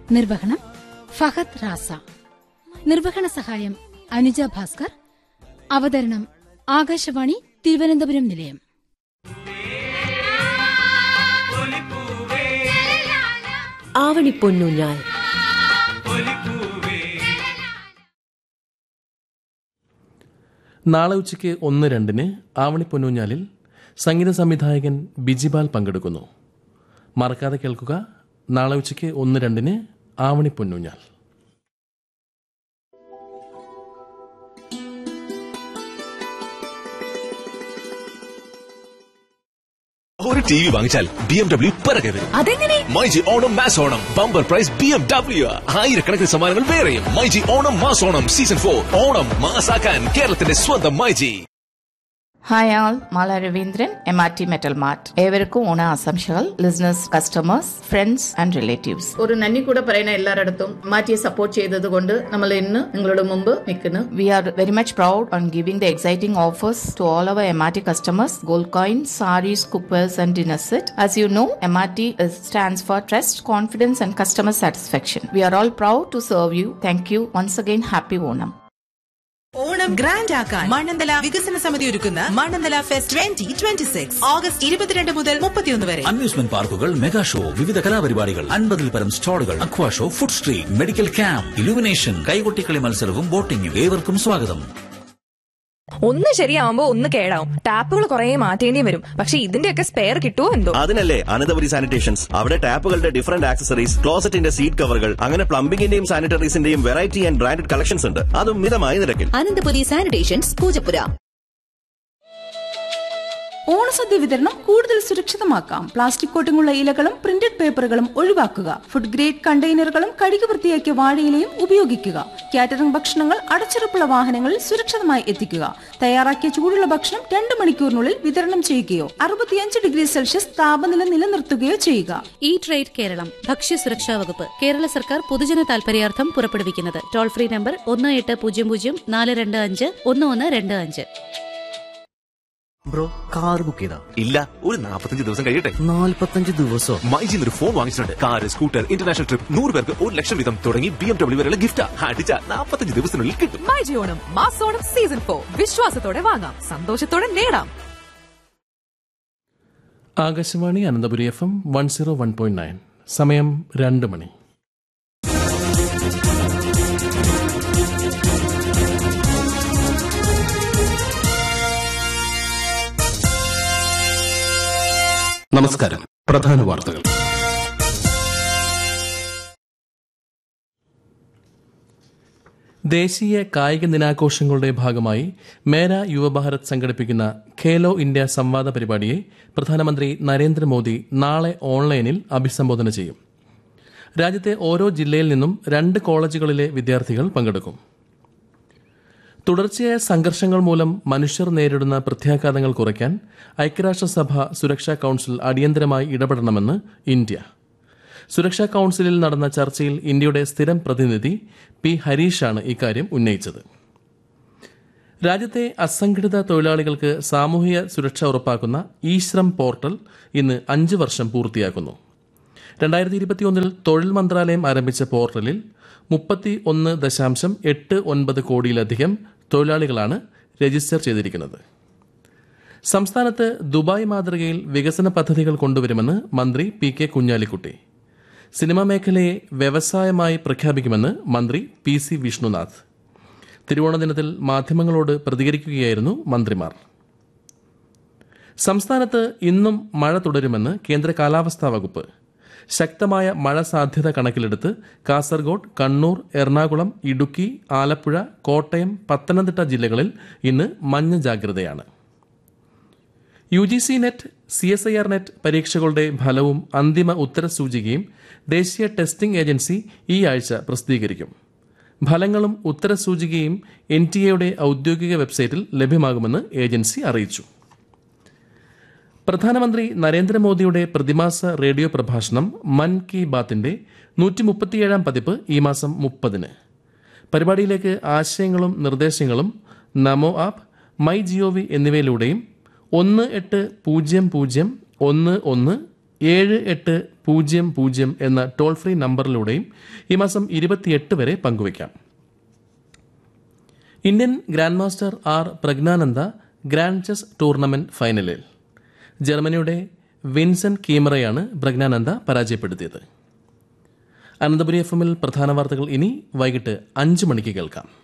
നിർവഹണം ഫഹദ് റാസ നിർവഹണ സഹായം അനുജ ഭാസ്കർ അവതരണം ആകാശവാണി തിരുവനന്തപുരം നിലയം ആവണിപ്പൊന്നൂഞ്ഞാൽ നാളെ ഉച്ചയ്ക്ക് ഒന്ന് രണ്ടിന് ആവണി പൊന്നൂഞ്ഞാലിൽ സംഗീത സംവിധായകൻ ബിജിപാൽ പങ്കെടുക്കുന്നു മറക്കാതെ കേൾക്കുക നാളെ ഉച്ചയ്ക്ക് ഒന്ന് രണ്ടിന് ആവണി പൊന്നൂഞ്ഞാൽ ഒരു ടി വി വാങ്ങിച്ചാൽ ബി എം ഡബ്ല്യു പിറകെ വരും അതെങ്ങനെ myG Onam mass Onam bumper prize B M W ആയിരക്കണക്കിന് സമ്മാനങ്ങൾ വേറെയും myG Onam mass Onam season for Onam മാസാക്കാൻ കേരളത്തിന്റെ സ്വന്തം myG hi all Mala Raveendran M R T metal mart ഏവർക്കും ഓണ ആശംസകൾ listeners customers friends and relatives ഒരു നന്ദി കൂടെ പറയുന്ന എല്ലായിടത്തും മാറ്റിയെ സപ്പോർട്ട് ചെയ്തത് കൊണ്ട് നമ്മൾ ഇന്ന് നിങ്ങളുടെ മുമ്പ് നിൽക്കുന്നു we are very much proud on giving the exciting offers to all our M R T customers gold coin saris coupons and dinner set as you know M R T stands for trust confidence and customer satisfaction we are all proud to serve you thank you once again happy Onam Onam grand ആക്കാൻ മണ്ണന്തല വികസന സമിതി ഒരുക്കുന്ന Mannanthala fest twenty twenty six August ഇരുപത്തിരണ്ട് മുതൽ മുപ്പത്തിയൊന്ന് വരെ amusement പാർക്കുകൾ mega show വിവിധ കലാപരിപാടികൾ അൻപതിൽ പരം സ്റ്റാളുകൾ aqua show food street medical camp illumination കൈകൊട്ടിക്കളി മത്സരവും ബോട്ടിംഗും ഏവർക്കും സ്വാഗതം ഒന്ന് ശരിയാവുമ്പോ ഒന്ന് കേടാവും ടാപ്പുകൾ കുറെ മാറ്റേണ്ടി വരും പക്ഷെ ഇതിന്റെയൊക്കെ സ്പെയർ കിട്ടുമോ എന്തോ അതിനല്ലേ അനന്തപുരി സാനിറ്റേഷൻസ് അവിടെ ടാപ്പുകളുടെ ഡിഫറന്റ് ആക്സസറീസ് ക്ലോസറ്റിന്റെ സീറ്റ് കവറുകൾ അങ്ങനെ പ്ലംബിംഗിന്റെയും സാനിറ്ററീസിന്റെയും വെറൈറ്റി ആൻഡ് ബ്രാൻഡഡ് കളക്ഷൻസ് ഉണ്ട് അതും മിതമായ നിരക്കിൽ അനന്തപുരി സാനിറ്റേഷൻസ് പൂജപ്പുര ഓണസദ്യ വിതരണം കൂടുതൽ സുരക്ഷിതമാക്കാം പ്ലാസ്റ്റിക് കോട്ടിങ്ങുള്ള ഇലകളും പ്രിന്റഡ് പേപ്പറുകളും ഒഴിവാക്കുക ഫുഡ് ഗ്രേഡ് കണ്ടെയ്നറുകളും കഴുകി വൃത്തിയാക്കിയ വാഴയിലയും ഉപയോഗിക്കുക കാറ്ററിംഗ് ഭക്ഷണങ്ങൾ അടച്ചുറപ്പുള്ള വാഹനങ്ങളിൽ സുരക്ഷിതമായി എത്തിക്കുക തയ്യാറാക്കിയ ചൂടുള്ള ഭക്ഷണം രണ്ട് മണിക്കൂറിനുള്ളിൽ വിതരണം ചെയ്യുകയോ അറുപത്തിയഞ്ച് ഡിഗ്രി സെൽഷ്യസ് താപനില നിലനിർത്തുകയോ ചെയ്യുക ഈ ട്രേഡ് കേരളം ഭക്ഷ്യസുരക്ഷാ വകുപ്പ് കേരള സർക്കാർ പൊതുജന താൽപര്യാർത്ഥം പുറപ്പെടുവിക്കുന്നത് ടോൾ ഫ്രീ നമ്പർ ഒന്ന് എട്ട് പൂജ്യം പൂജ്യം നാല് രണ്ട് അഞ്ച് ഒന്ന് ഒന്ന് രണ്ട് അഞ്ച് ബ്രോ കാർ ബുക്ക് ചെയ്താ ഇല്ല ഒരു നാൽപ്പത്തഞ്ച് ദിവസം കഴിയട്ടെ നാല്പത്തഞ്ച് ദിവസോ മൈജിൽ ഒരു ഫോൺ വാങ്ങിച്ചിട്ടുണ്ട് കാർ സ്കൂട്ടർ ഇന്റർനാഷണൽ ട്രിപ്പ് നൂറ് പേർക്ക് ഒരു ലക്ഷം വീതം തുടങ്ങി ബി എം ഡബ്ല്യു വരെയുള്ള ഗിഫ്റ്റ് അടിച്ച നാൽപ്പത്തഞ്ച് ദിവസത്തിനുള്ളിൽ കിട്ടും മൈജി ഓണം മാസോണം സീസൺ ഫോർ വിശ്വാസത്തോടെ വാങ്ങാം സന്തോഷത്തോടെ നേടാം Akashvani Ananthapuri F M one zero one point nine സമയം രണ്ട് മണി നമസ്കാരം പ്രധാന വാർത്തകൾ ദേശീയ കായിക ദിനാഘോഷങ്ങളുടെ ഭാഗമായി മേര യുവഭാരത് സംഘടിപ്പിക്കുന്ന ഖേലോ ഇന്ത്യ സംവാദ പരിപാടിയെ പ്രധാനമന്ത്രി നരേന്ദ്രമോദി നാളെ ഓൺലൈനിൽ അഭിസംബോധന ചെയ്യും രാജ്യത്തെ ഓരോ ജില്ലയിൽ നിന്നും രണ്ട് കോളേജുകളിലെ വിദ്യാർത്ഥികൾ പങ്കെടുക്കും തുടർച്ചയായ സംഘർഷങ്ങൾ മൂലം മനുഷ്യർ നേരിടുന്ന പ്രത്യാഘാതങ്ങൾ കുറയ്ക്കാൻ ഐക്യരാഷ്ട്രസഭ സുരക്ഷാ കൌൺസിൽ അടിയന്തരമായി ഇടപെടണമെന്ന് ഇന്ത്യ സുരക്ഷാ കൌൺസിലിൽ നടന്ന ചർച്ചയിൽ ഇന്ത്യയുടെ സ്ഥിരം പ്രതിനിധി പി ഹരീഷാണ് ഇക്കാര്യം ഉന്നയിച്ചത് രാജ്യത്തെ അസംഘടിത തൊഴിലാളികൾക്ക് സാമൂഹിക സുരക്ഷ ഉറപ്പാക്കുന്ന ഇ ശ്രം പോർട്ടൽ ഇന്ന് അഞ്ച് വർഷം പൂർത്തിയാക്കുന്നു രണ്ടായിരത്തി ഇരുപത്തിയൊന്നിൽ തൊഴിൽ മന്ത്രാലയം ആരംഭിച്ച പോർട്ടലിൽ മുപ്പത്തി ഒന്ന് ദശാംശം എട്ട് ഒൻപത് കോടിയിലധികം തൊഴിലാളികളാണ് രജിസ്റ്റർ ചെയ്തിരിക്കുന്നത് സംസ്ഥാനത്ത് ദുബായ് മാതൃകയിൽ വികസന പദ്ധതികൾ കൊണ്ടുവരുമെന്ന് മന്ത്രി പി കെ കുഞ്ഞാലിക്കുട്ടി സിനിമാ മേഖലയെ വ്യവസായമായി പ്രഖ്യാപിക്കുമെന്ന് മന്ത്രി പി സി വിഷ്ണുനാഥ് തിരുവോണ ദിനത്തിൽ മാധ്യമങ്ങളോട് പ്രതികരിക്കുകയായിരുന്നു മന്ത്രിമാർ സംസ്ഥാനത്ത് ഇന്നും മഴ തുടരുമെന്ന് കേന്ദ്ര കാലാവസ്ഥാ വകുപ്പ് ശക്തമായ മഴ സാധ്യത കണക്കിലെടുത്ത് കാസർഗോഡ് കണ്ണൂർ എറണാകുളം ഇടുക്കി ആലപ്പുഴ കോട്ടയം പത്തനംതിട്ട ജില്ലകളിൽ ഇന്ന് മഞ്ഞ ജാഗ്രതയാണ് U G C net C S I R net പരീക്ഷകളുടെ ഫലവും അന്തിമ ഉത്തരസൂചികയും ദേശീയ ടെസ്റ്റിംഗ് ഏജൻസി ഈ ആഴ്ച പ്രസിദ്ധീകരിക്കും ഫലങ്ങളും ഉത്തരസൂചികയും എൻ ടി എയുടെ ഔദ്യോഗിക വെബ്സൈറ്റിൽ ലഭ്യമാകുമെന്ന് ഏജൻസി അറിയിച്ചു പ്രധാനമന്ത്രി നരേന്ദ്രമോദിയുടെ പ്രതിമാസ റേഡിയോ പ്രഭാഷണം മൻ കി ബാത്തിന്റെ നൂറ്റി മുപ്പത്തിയേഴാം പതിപ്പ് ഈ മാസം മുപ്പതിന് പരിപാടിയിലേക്ക് ആശയങ്ങളും നിർദ്ദേശങ്ങളും നമോ ആപ്പ് മൈ ജിഒവി എന്നിവയിലൂടെയും ഒന്ന് എട്ട് പൂജ്യം പൂജ്യം ഒന്ന് ഒന്ന് ഏഴ് എട്ട് പൂജ്യം പൂജ്യം എന്ന ടോൾ ഫ്രീ നമ്പറിലൂടെയും ഈ മാസം ഇരുപത്തിയെട്ട് വരെ പങ്കുവയ്ക്കാം Indian grand master R Praggnanandhaa grand chess tournament ഫൈനലിൽ ജർമ്മനിയുടെ വിൻസെന്റ് കീമറയാണ് പ്രജ്ഞാനന്ദ പരാജയപ്പെടുത്തിയത് അനന്തപുരി എഫ് എമ്മിൽ പ്രധാന വാർത്തകൾ ഇനി വൈകിട്ട് അഞ്ച് മണിക്ക് കേൾക്കാം